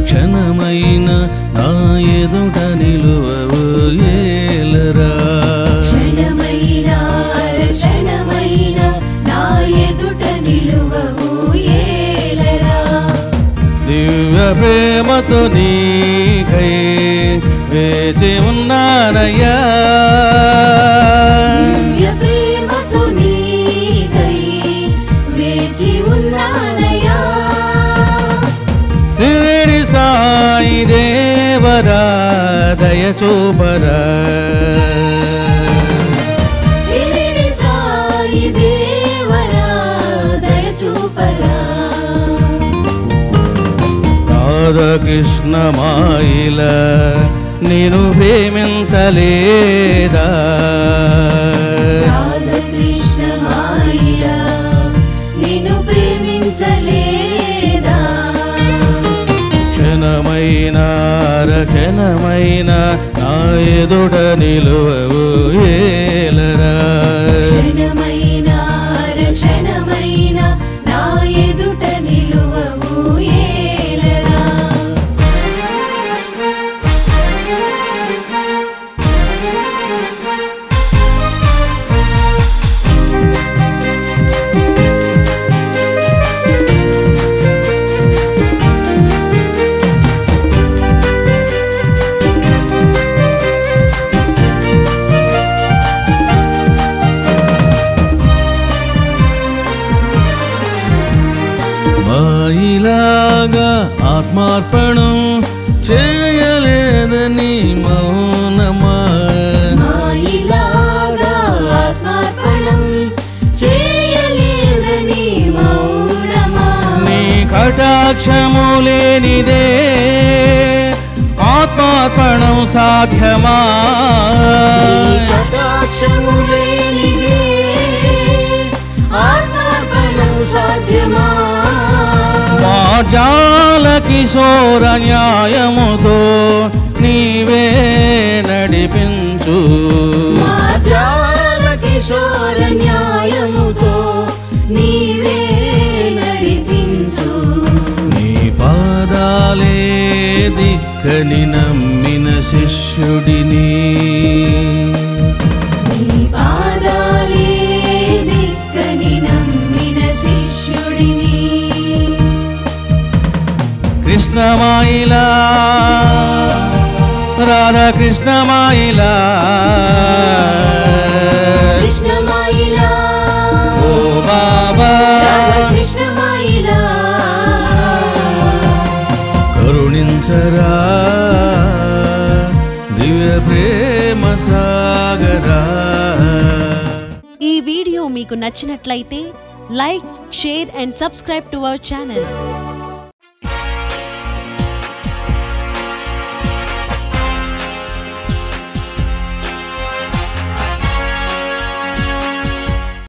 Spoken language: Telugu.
క్షణమైన నా ఎదుట నిలువవు ఏలరా క్షణమైన రక్షణమైన నా ఎదుట నిలువవు ఏలరా దివ్య ప్రేమతో నీకై వేచి ఉన్నానయ్యా దివ్య ప్రేమతో నీకై వేచి ఉన్నానయ్యా సిరిడి సాయి దేవరా దయ చూపరా షిరిడి సాయి దేవరా దయ చూపరా రాధకృష్ణ మాయిల నేను ప్రేమించలేదా రాధకృష్ణ మాయా నిన్ను ప్రేమించలేదా క్షణమైన రక్షణమైన నా ఎదుట నిలువవు ఏలరా క్షణమైన రక్షణమైన నా ఎదుట నిలువవు ఏలరా మాయిలాగా ఆత్మార్పణం చేయలేదని మౌనమా మాయిలాగా ఆత్మార్పణం చేయలేదని మౌనమా నీ కటాక్షము లేనిదే ఆత్మార్పణం సాధ్యమా నీ కటాక్షము లేనిదే ఆత్మార్పణం సాధ్యమా జాల కిశోర న్యాయముతో నీవే నడిపించు మా జాల కిశోర న్యాయముతో నీవే నడిపించు నీ పాదాలే దిక్కని నమ్మిన శిష్యుడిని నీ పాదాలే దిక్కని నమ్మిన శిష్యుడిని కృష్ణమాయిలా రాధా కృష్ణమాయిలా కృష్ణమాయిలా ఓ బాబా కృష్ణమాయిలా కరుణించరా దివ్య ప్రేమ సాగరా ఈ వీడియో మీకు నచ్చినట్లయితే like share and subscribe to our channel